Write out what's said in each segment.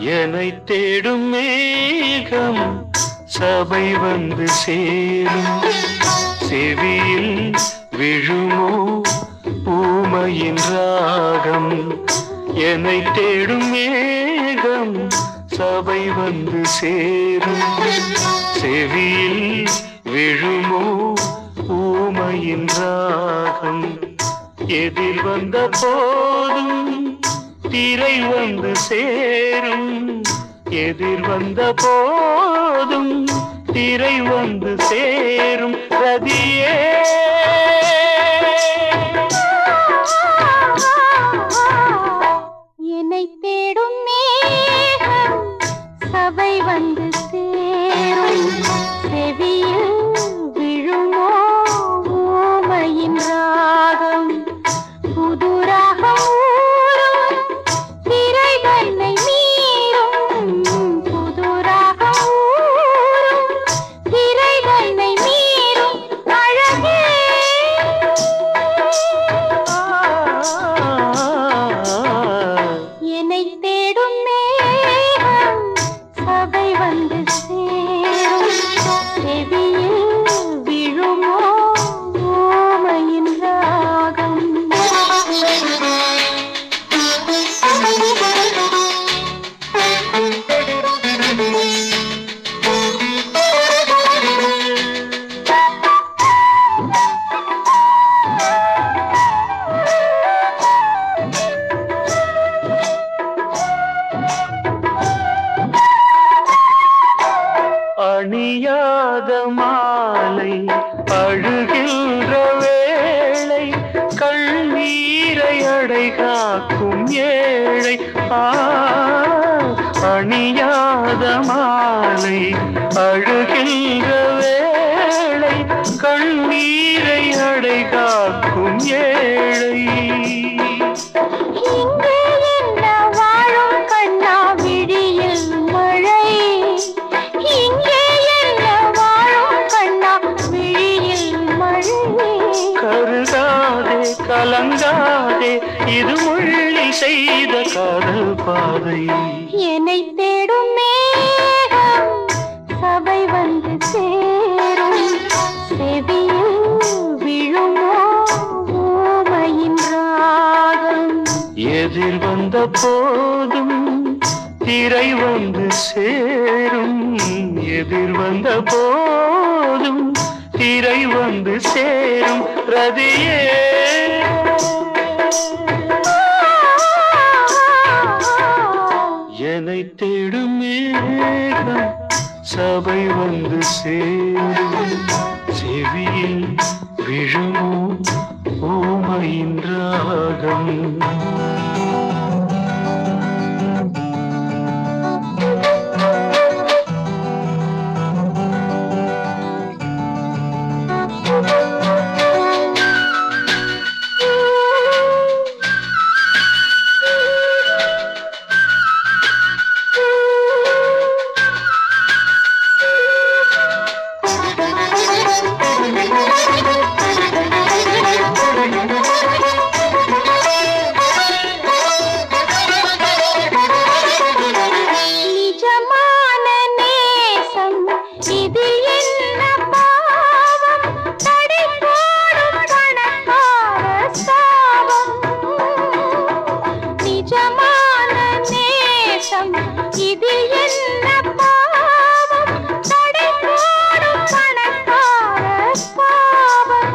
என்னை தேடும் மேகம் சபை வந்து சேரும் செவியில் விழுமோ பூமையின் ராகம் என்னை தேடும் மேகம் சபை வந்து சேரும் செவியில் விழுமோ பூமையின் ராகம் எதிர் வந்த போதும் திரை வந்து சேரும் எதிர் வந்த போதும் திரை வந்து சேரும் ரதியே என்னை தேடும் மேகம் சபை வந்து சேரும் செவியில் விழுமோ ஊமையின் ராகம் புது ராகம் ஊரும் திரை தன்னை மீறும் புது ராகம் ஊரும் திரை தன்னை மீறும் அழகே என்னை தேடும் மேகம் சபை வந்து சேரும் செவியில் விழுமோ ஓமையின் ராகம் அணியாத மாலை அழுகின்ற வேளை கண்ணீரை அடை காக்கும் ஏழை ஆ அணியாத மாலை அழுகின்ற வேளை கண்ணீரை அடை காக்கும் ஏழை இங்கே என்ன வாழும் கண்ணா விழியில் மழை இங்கே என்ன வாழும் கண்ணா விழியில் மழை கருகாதே கலங்காதே இது முள்ளி செய்த காதல் பாதை என்னை தேடும் மேகம் சபை வந்து சேரும் செவியில் விழுமோ ஊமையின் ராகம் எதிர் வந்த போதும் திரை வந்து சேரும் எதிர் வந்த போதும் திரை வந்து சேரும் ரதியே என்னை தேடும் மேகம் சபை வந்து சேரும் செவியில் விழுமோ ஓமையின் ராகம் நிஜமான நேசம் இதில் என்ன பாவம் தடை போடும் கணக்கார சாபம் நிஜமான நேசம் இதில் என்ன பாவம் தடை போடும் கணக்கார சாபம்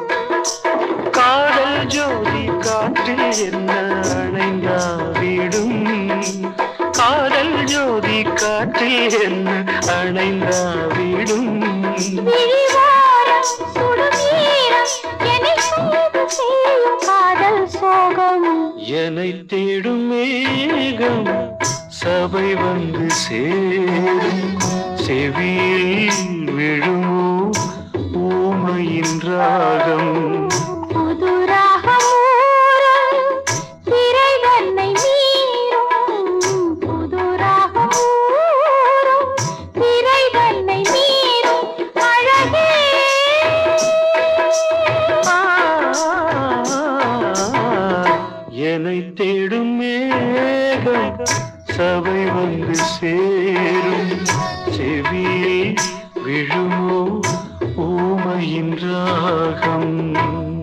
காதல் ஜோதி காற்றில் என்ன அணைந்தாவிடும் காதல் ஜோதி காற்றில் என்ன அணைந்தாவிடும் விழிவாரம் சுடுநீரம் என்னை சூது செய்யும் காதல் சோகம் என்னை தேடும் மேகம் சபை வந்து சேரும் செவியில் விழுமோ ஊமையின் ராகம் புது ராகம் ஊரும் திரை தன்னை மீறும் புது ராகம் ஊரும் திரை தன்னை மீறும் அழகே என்னை தேடும் மேகம் சபை வந்து சேரும் செவியில் விழுமோ ஊமையின் ராகம்